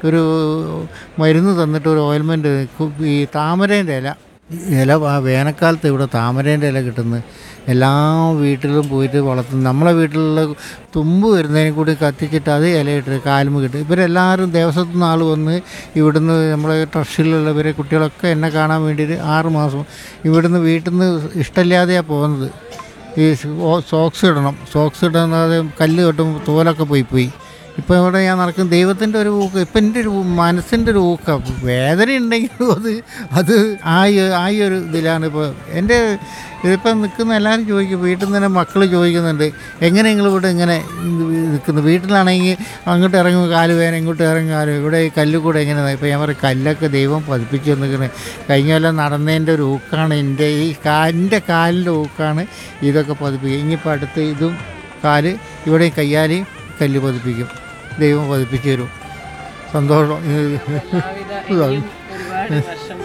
ഒരു മരുന്ന് തന്നിട്ട് ഒരു ഓയിൽമെൻറ്റ് ഈ താമരേൻ്റെ ഇല ഇല ആ വേനൽക്കാലത്ത് ഇവിടെ താമരേൻ്റെ ഇല കിട്ടുന്നത് എല്ലാ വീട്ടിലും പോയിട്ട് വളർത്തുന്നു നമ്മളെ വീട്ടിലുള്ള തുമ്പ് വരുന്നതിനെ കൂടി കത്തിച്ചിട്ട് അത് ഇലയിട്ട് കാലുമ്പ് കിട്ടും ഇവരെല്ലാവരും ദേവസ്വത്തു നിന്ന് ആൾ വന്ന് ഇവിടുന്ന് നമ്മളെ ട്രസ്റ്റിലുള്ളവരെ കുട്ടികളൊക്കെ എന്നെ കാണാൻ വേണ്ടിയിട്ട് ആറ് മാസം ഇവിടുന്ന് വീട്ടിൽ നിന്ന് ഇഷ്ടമില്ലാതെയാണ് പോകുന്നത് ഈ സോ- സോക്സ് ഇടണം സോക്സ് ഇടാതെ കല്ല് കെട്ടുമ്പോൾ തോലൊക്കെ പോയി പോയി ഇപ്പോൾ ഇവിടെ ഞാൻ നടക്കും ദൈവത്തിൻ്റെ ഒരു ഊക്ക് ഇപ്പം എൻ്റെ ഒരു മനസ്സിൻ്റെ ഒരു ഊക്ക വേദന ഉണ്ടെങ്കിലും അത് അത് ആ ഈ- ആ ഈ ഒരു ഇതിലാണ് ഇപ്പോൾ എൻ്റെ ഇതിപ്പം നിൽക്കുന്ന എല്ലാവരും ചോദിക്കും വീട്ടിൽ നിന്ന് തന്നെ മക്കൾ ചോദിക്കുന്നുണ്ട് എങ്ങനെ നിങ്ങൾ ഇവിടെ ഇങ്ങനെ നിൽക്കുന്നു വീട്ടിലാണെങ്കിൽ അങ്ങോട്ട് ഇറങ്ങും കാല് വേദന ഇങ്ങോട്ട് ഇറങ്ങും കാല് ഇവിടെ ഈ കല്ല് കൂടെ എങ്ങനെ ഇപ്പോൾ ഞാൻ പറയും കല്ലൊക്കെ ദൈവം പതിപ്പിച്ച് തന്നിരിക്കുന്നത് കഴിഞ്ഞ കൊല്ലം നടന്നതിൻ്റെ ഒരു ഊക്കാണ് എൻ്റെ ഈ കാലിൻ്റെ കാലിൻ്റെ ഊക്കാണ് ഇതൊക്കെ പതിപ്പിക്കുക ഇനിയിപ്പോൾ അടുത്ത് ഇതും കാല് ഇവിടെ കയ്യാലി കല്ല് പതിപ്പിക്കും ദൈവം പതിപ്പിച്ചു തരും സന്തോഷം എല്ലാവിധ ഇനിയും ഒരുപാട് വർഷം